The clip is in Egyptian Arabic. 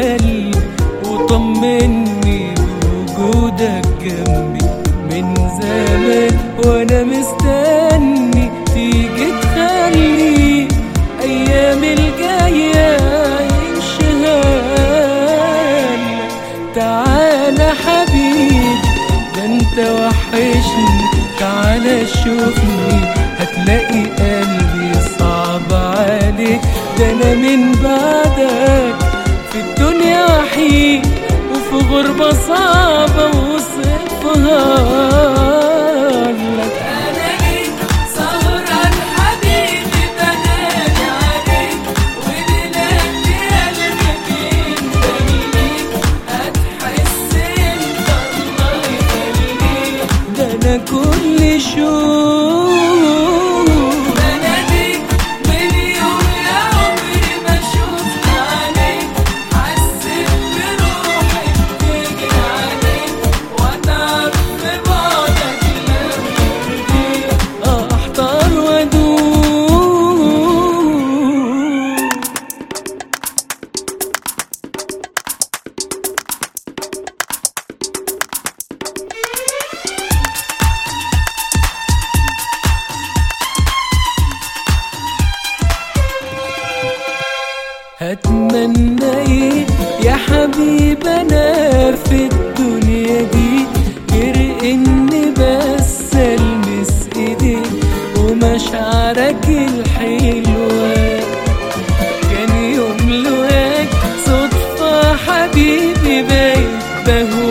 قلبي وطمني بوجودك جنبي من زمان وانا مستني تيجي تخلي ايام الجايه ينشهر تعالى حبيبي ده انت وحشني تعالى شوفني هتلاقي قلبي صعب عليك ده انا من بعدك في الدنيا وحيد وفي غربة صعبة وصفها لك أنا جيت سهران حبيبي بنادي عليك ودلوقتي قلبك يندمليك هتحس انت الله يخليك ده انا كل شوق بناديك من يوم يا عمري ما شفت عليك حسيت بروحي بتجري عليك واتعب في بعدك لما يرضيك احتار وادوق هتمنى ايه يا حبيب انا في الدنيا دي غير اني بس المس ايديك ومشاعرك الحلوه كان يوم لواك صدفه حبيبي بايت بهواك